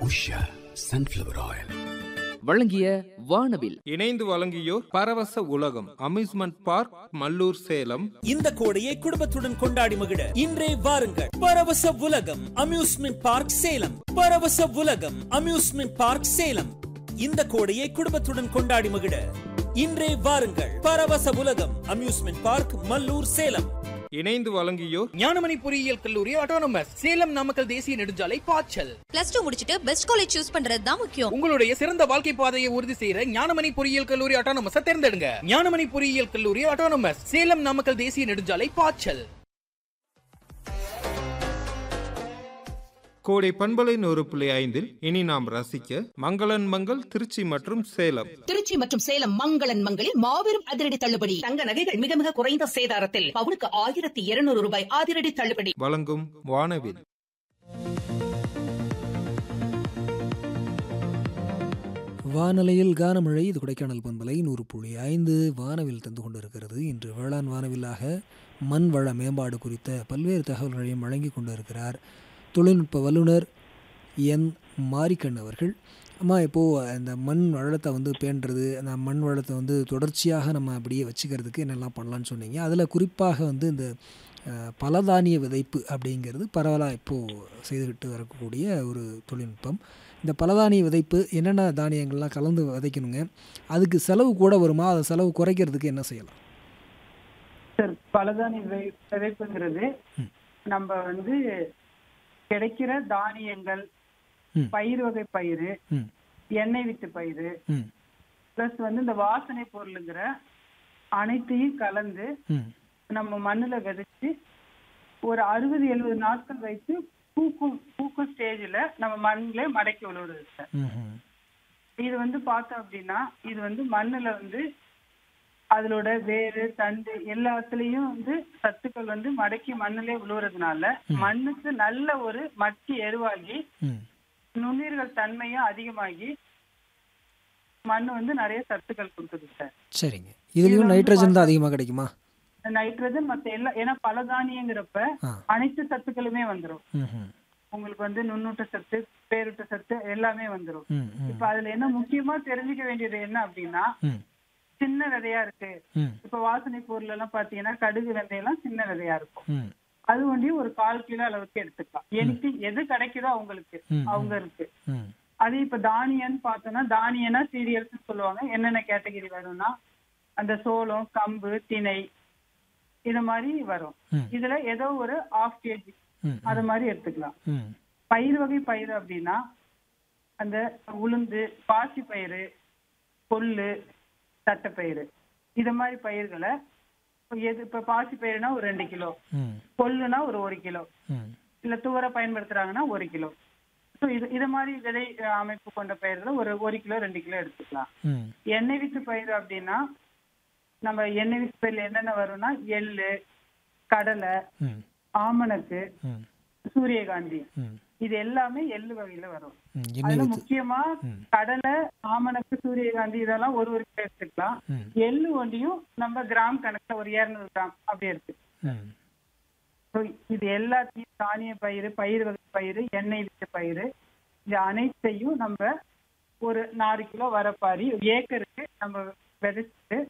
Usha sunflower oil வழங்கிய வானவில் இணைந்து வழங்கியோர் பரவச உலகம் அம்யூஸ்மெண்ட் பார்க் மல்லூர் சேலம் இந்த கோடையை குடும்பத்துடன் கொண்டாடி மகிழ இன்றே வாருங்கள் பரவச உலகம் அம்யூஸ்மெண்ட் பார்க் சேலம் பரவச உலகம் அம்யூஸ்மெண்ட் பார்க் சேலம் இந்த கோடையை குடும்பத்துடன் கொண்டாடி மகிழ இன்றே வாருங்கள் பரவச உலகம் அம்யூஸ்மெண்ட் பார்க் மல்லூர் சேலம் இணைந்து வழங்கியோர் ஞானமணி பொறியியல் கல்லூரி ஆட்டோனமஸ் சேலம் நாமக்கல் தேசிய நெடுஞ்சாலை பாய்ச்சல் பிளஸ் டூ முடிச்சிட்டு பெஸ்ட் காலேஜ் சூஸ் பண்றது தான் முக்கியம் உங்களுடைய சிறந்த வாழ்க்கை பாதையை உறுதி செய்யற ஞானமணி பொறியியல் கல்லூரி ஆட்டோனமஸ் தேர்ந்தெடுங்க ஞானமணி பொறியியல் கல்லூரி ஆட்டோனமஸ் சேலம் நாமக்கல் தேசிய நெடுஞ்சாலை பாய்ச்சல் கோடை பண்பலை நூறு புள்ளி ஐந்தில் இனி நாம் ரசிக்க மங்களன் மங்கள் திருச்சி மற்றும் சேலம் திருச்சி மற்றும் சேலம் மங்களன் மங்களில் மாபெரும் அதிரடி தள்ளுபடி தங்க நகைகள் மிக மிக குறைந்த சேதாரத்தில் பவுனுக்கு ஆயிரத்தி இருநூறு ரூபாய் அதிரடி தள்ளுபடி வழங்கும் வானவில் வானலையில் கானமழை இது கொடைக்கானல் பண்பலை நூறு புள்ளி ஐந்து வானவில் தந்து கொண்டிருக்கிறது இன்று வேளாண் வானவில்லாக மண் வள மேம்பாடு குறித்த பல்வேறு தகவல்களையும் வழங்கி கொண்டிருக்கிறார் தொழில்நுட்ப வல்லுனர் என் மாரிக்கண் அவர்கள் அம்மா இப்போது இந்த மண் வளத்தை வந்து பேண்டுறது அந்த மண் வளத்தை வந்து தொடர்ச்சியாக நம்ம அப்படியே வச்சுக்கிறதுக்கு என்னெல்லாம் பண்ணலான்னு சொன்னீங்க அதில் குறிப்பாக வந்து இந்த அஹ், பலதானிய விதைப்பு அப்படிங்கிறது பரவலாக இப்போது செய்துக்கிட்டு வரக்கூடிய ஒரு தொழில்நுட்பம் இந்த பலதானிய விதைப்பு என்னென்ன தானியங்கள்லாம் கலந்து விதைக்கணுங்க அதுக்கு செலவு கூட வருமா அதை செலவு குறைக்கிறதுக்கு என்ன செய்யலாம் சார் பலதானிய விதை- விதைப்புங்கிறது நம்ம வந்து கிடைக்கிற தானியங்கள் ம். பயிர் வகை பயிர் ம் எண்ணெய் வித்து பயிர் ம் பிளஸ் வந்து இந்த வாசனை பொருளுங்கிற அனைத்தையும் கலந்து ம் நம்ம மண்ணுல விதைச்சு ஒரு அறுபது எழுபது நாட்கள் வைத்து பூக்கும் பூக்கும் ஸ்டேஜ்ல நம்ம மண்ணிலே மடக்கி விழுவுறது சார் ம்ஹும். இது வந்து பார்த்தோம் அப்படின்னா இது வந்து மண்ணுல வந்து அதனோட வேறு தண்டு எல்லாத்துலயும் வந்து சத்துக்கள் வந்து மடக்கி மண்ணிலே விழுவுறதுனால மண்ணுக்கு நல்ல ஒரு மட்சி எருவாகி ம் நுண்ணுயிர்கள் தன்மையும் அதிகமாகி மண் வந்து நிறைய சத்துக்கள் கொடுக்குது சார் சரிங்க இதுலேயும் நைட்ரஜன் தான் அதிகமாக கிடைக்குமா நைட்ரஜன் மத்த எல்லா ஏன்னா பலதானியங்கிறப்ப ஆ. அனைத்து சத்துக்களுமே வந்துரும் ம்ஹும். உங்களுக்கு வந்து நுண்ணூட்ட சத்து பேரூட்ட சத்து எல்லாமே வந்துரும் ம் ம் இப்ப அதுல என்ன முக்கியமா தெரிஞ்சுக்க வேண்டியது என்ன அப்படின்னா ம் சின்ன விதையா இருக்கு ம் இப்ப வாசனை பொருள் எல்லாம் பாத்தீங்கன்னா கடுகு வெந்தயம்லாம் சின்ன விதையா இருக்கும் ம் அது வந்து ஒரு கால் கிலோ அளவுக்கு எடுத்துக்கலாம் எனக்கு எது கிடைக்குதோ அவங்களுக்கு ம், ம். அவங்க இருக்கு ம் அது இப்ப தானியம்னு பார்த்தோம்னா தானியம்னா சீரியல்ஸ் சொல்லுவாங்க என்னென்ன கேட்டகரி வரும்னா அந்த சோளம் கம்பு திணை இது மாதிரி வரும் ம். இதுல ஏதோ ஒரு ஆஃப் கேஜி ம் அது மாதிரி எடுத்துக்கலாம் ம் பயிர் வகை பயிர் அப்படின்னா அந்த உளுந்து பாசி பயிறு கொள்ளு தட்டைப்பயிறு இது மாதிரி பயிர்களை இப்ப எது இப்ப பாசி பயிறுனா ஒரு ரெண்டு கிலோ ம் கொள்ளுனா ஒரு ஒரு கிலோ ம் இல்ல துவரை பயன்படுத்துறாங்கன்னா ஒரு கிலோ ஸோ இது இது மாதிரி விதை அஹ், அமைப்பு கொண்ட பயிர்களை ஒரு ஒரு கிலோ ரெண்டு கிலோ எடுத்துக்கலாம் ம் எண்ணெய் வித்து பயிர் அப்படின்னா நம்ம எண்ணெய் வித்து பயிர்ல என்னென்ன வரும்னா எள்ளு கடலை ம் ஆமணக்கு ம் சூரியகாந்தி ம் இது எல்லாமே எள்ளு வகையில வரும் ம் அதுல எண்ணெய் வித்து முக்கியமா ம். கடலை ஆமணக்கு சூரியகாந்தி இதெல்லாம் ஒரு ஒரு கிலோ எடுத்துக்கலாம் ம் எள்ளு ஒண்டியும் நம்ம கிராம் கணக்குல ஒரு இருநூறு கிராம் அப்படி இருக்கு ம் So, இது எல்லாத்தையும் தானிய பயிர் பயிர் வகை பயிர் எண்ணெய் வித்த பயிர் இது அனைத்தையும் நம்ம ஒரு நாலு கிலோ வரப்பாரி ஏக்கருக்கு நம்ம விதைச்சிட்டு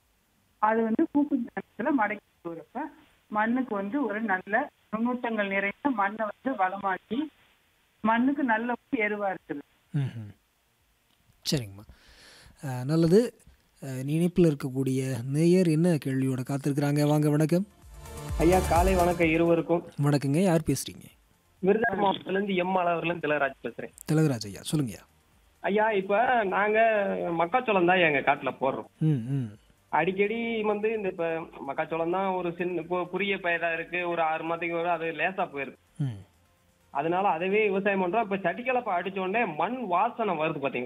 அது வந்து பூக்கு நேரத்துல மடக்கி போறப்ப மண்ணுக்கு வந்து ஒரு நல்ல நுண்ணூட்டங்கள் நிறைந்த மண்ணை வந்து வளமாக்கி மண்ணுக்கு நல்ல ஒரு எருவா இருக்குது ம்ஹும். சரிங்கம்மா அஹ், நல்லது அஹ், இணைப்பில் இருக்கக்கூடிய நேயர் என்ன கேள்வியோட காத்திருக்கிறாங்க வாங்க வணக்கம் ஐயா காலை வணக்கம் இருவருக்கும் வணக்கங்க யார் பேசுறீங்க விருதுநகர் மாவட்டத்துல இருந்து எம் அளவுல திலகராஜ் பேசுறேன் திலகராஜ் ஐயா சொல்லுங்கய்யா ஐயா இப்ப நாங்க மக்காச்சோளம் தான் எங்க காட்டுல போடுறோம் ம் ம் அடிக்கடி வந்து இந்த இப்ப மக்காச்சோளம் தான் ஒரு சின்ன கு- குறுகிய பயிரா இருக்கு ஒரு ஆறு மாதத்துக்கு வரும் அது லேசா போயிருக்கு ம் அதனால அதவே விவசாயம் பண்றோம் இப்ப சட்டிக்கிழப்ப அடிச்ச உடனே மண் வாசனை வருது பாத்தீங்களா